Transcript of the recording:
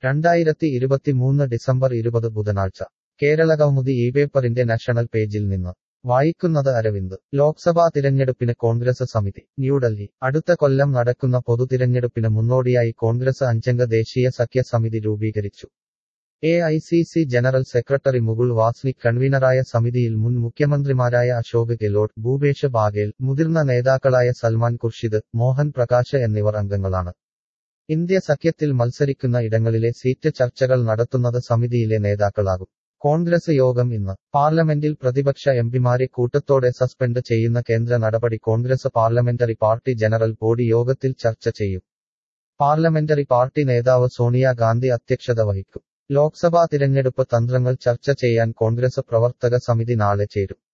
രണ്ടായിരത്തി ഇരുപത്തിമൂന്ന് ഡിസംബർ ഇരുപത് ബുധനാഴ്ച കേരളകൗമുദി ഈ പേപ്പറിന്റെ നാഷണൽ പേജിൽ നിന്ന് വായിക്കുന്നത് അരവിന്ദ് ലോക്സഭാ തിരഞ്ഞെടുപ്പിന് കോൺഗ്രസ് സമിതി ന്യൂഡൽഹി അടുത്ത കൊല്ലം നടക്കുന്ന പൊതുതിരഞ്ഞെടുപ്പിന് മുന്നോടിയായി കോൺഗ്രസ് അഞ്ചംഗ ദേശീയ സഖ്യ സമിതി രൂപീകരിച്ചു A I C C general secretary Mukul Wasnik കൺവീനറായ സമിതിയിൽ മുൻ മുഖ്യമന്ത്രിമാരായ അശോക് ഗെലോട്ട് ഭൂപേഷ് ബാഗേൽ മുതിർന്ന നേതാക്കളായ സൽമാൻ ഖുർഷിദ് മോഹൻ പ്രകാശ് എന്നിവർ അംഗങ്ങളാണ് ഇന്ത്യ സഖ്യത്തിൽ മത്സരിക്കുന്ന ഇടങ്ങളിലെ സീറ്റ് ചർച്ചകൾ നടത്തുന്നത് സമിതിയിലെ നേതാക്കളാകും കോൺഗ്രസ് യോഗം ഇന്ന് പാർലമെന്റിൽ പ്രതിപക്ഷ എംപിമാരെ കൂട്ടത്തോടെ സസ്പെൻഡ് ചെയ്യുന്ന കേന്ദ്ര നടപടി Congress parliamentary party general body യോഗത്തിൽ ചർച്ച ചെയ്യും പാർലമെന്ററി പാർട്ടി നേതാവ് സോണിയ ഗാന്ധി അധ്യക്ഷത വഹിക്കും ലോക്സഭാ തിരഞ്ഞെടുപ്പ് തന്ത്രങ്ങൾ ചർച്ച ചെയ്യാൻ കോൺഗ്രസ് പ്രവർത്തക സമിതി നാളെ ചേരും